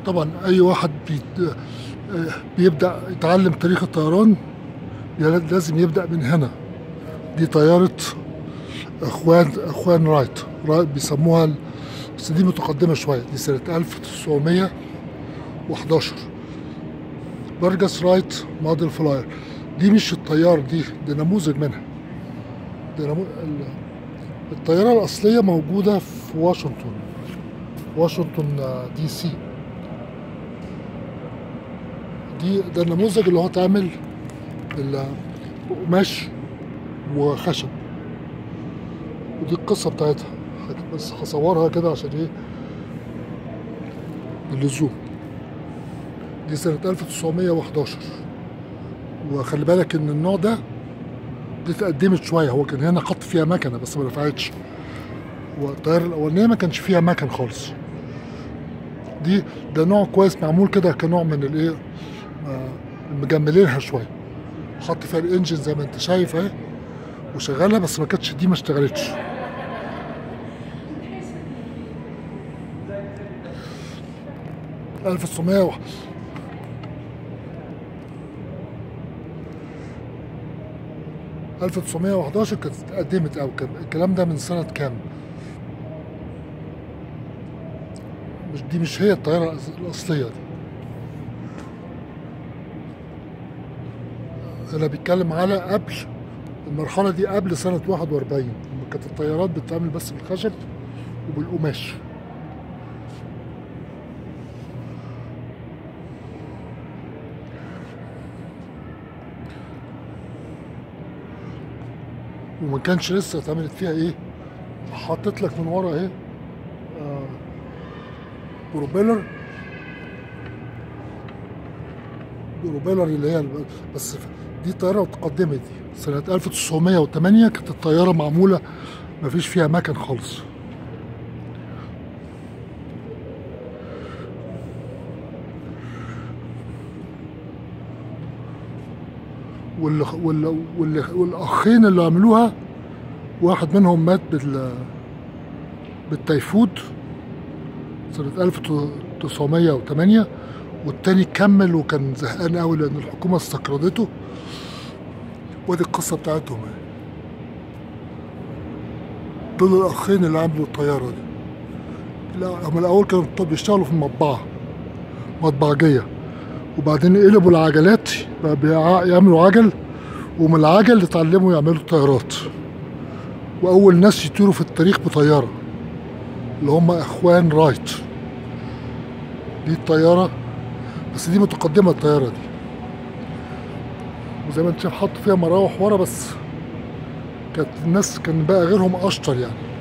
طبعا اي واحد بي بيبدا يتعلم تاريخ الطيران لازم يبدا من هنا دي طياره اخوان اخوان رايت رايت بيسموها ال- بس دي متقدمه شويه دي سنه 1911 برجس رايت موديل فلاير دي مش الطيار دي ده نموذج منها ده نمو... ال- الطياره الاصليه موجوده في واشنطن واشنطن آه، دي سي دي ده النموذج اللي هو اتعمل بال- بقماش وخشب ودي القصة بتاعتها بس هصورها كده عشان ايه اللزوم دي سنة 1911 وخلي بالك ان النوع ده دي اتقدمت شوية هو كان هنا حط فيها مكنة بس ما نفعتش والطيارة الأولانية ما كانش فيها مكن خالص دي ده نوع كويس معمول كده كنوع من الايه آه، مجملينها شوية حط فيها الانجن زي ما انت شايف اهي وشغالة بس ما كانتش دي ما اشتغلتش ألف تسعمية ألف تسعمية وحداشر كانت اتقدمت أو كان الكلام ده من سنة كام؟ مش دي مش هي الطيارة الأص- الأصلية دي أنا بيتكلم على قبل المرحلة دي قبل سنة 41 لما كانت الطيارات بتتعمل بس بالخشب وبالقماش وما كانش لسه اتعملت فيها ايه حطيت لك من ورا اهي آه، بروبيلر بروبيلر اللي هي الب- بس دي طيارة اتقدمت دي سنة 1908 كانت الطيارة معمولة مفيش فيها مكن خالص وال... وال... وال... والأخين اللي عملوها واحد منهم مات بال... بالتيفود سنة 1908 والتاني كمل وكان زهقان قوي لأن الحكومة استقرضته ودي القصة بتاعتهم يعني. دول الأخين اللي عملوا الطيارة دي لا هم الأول كانوا طب بيشتغلوا في المطبعة مطبعجية وبعدين قلبوا العجلات بقى بيع- يعملوا عجل ومن العجل اتعلموا يعملوا طيارات وأول ناس يطيروا في التاريخ بطيارة اللي هم إخوان رايت دي الطيارة بس دي متقدمة الطيارة دي وزي ما انت شايف حطوا فيها مراوح ورا بس كانت الناس كان بقى غيرهم أشطر يعني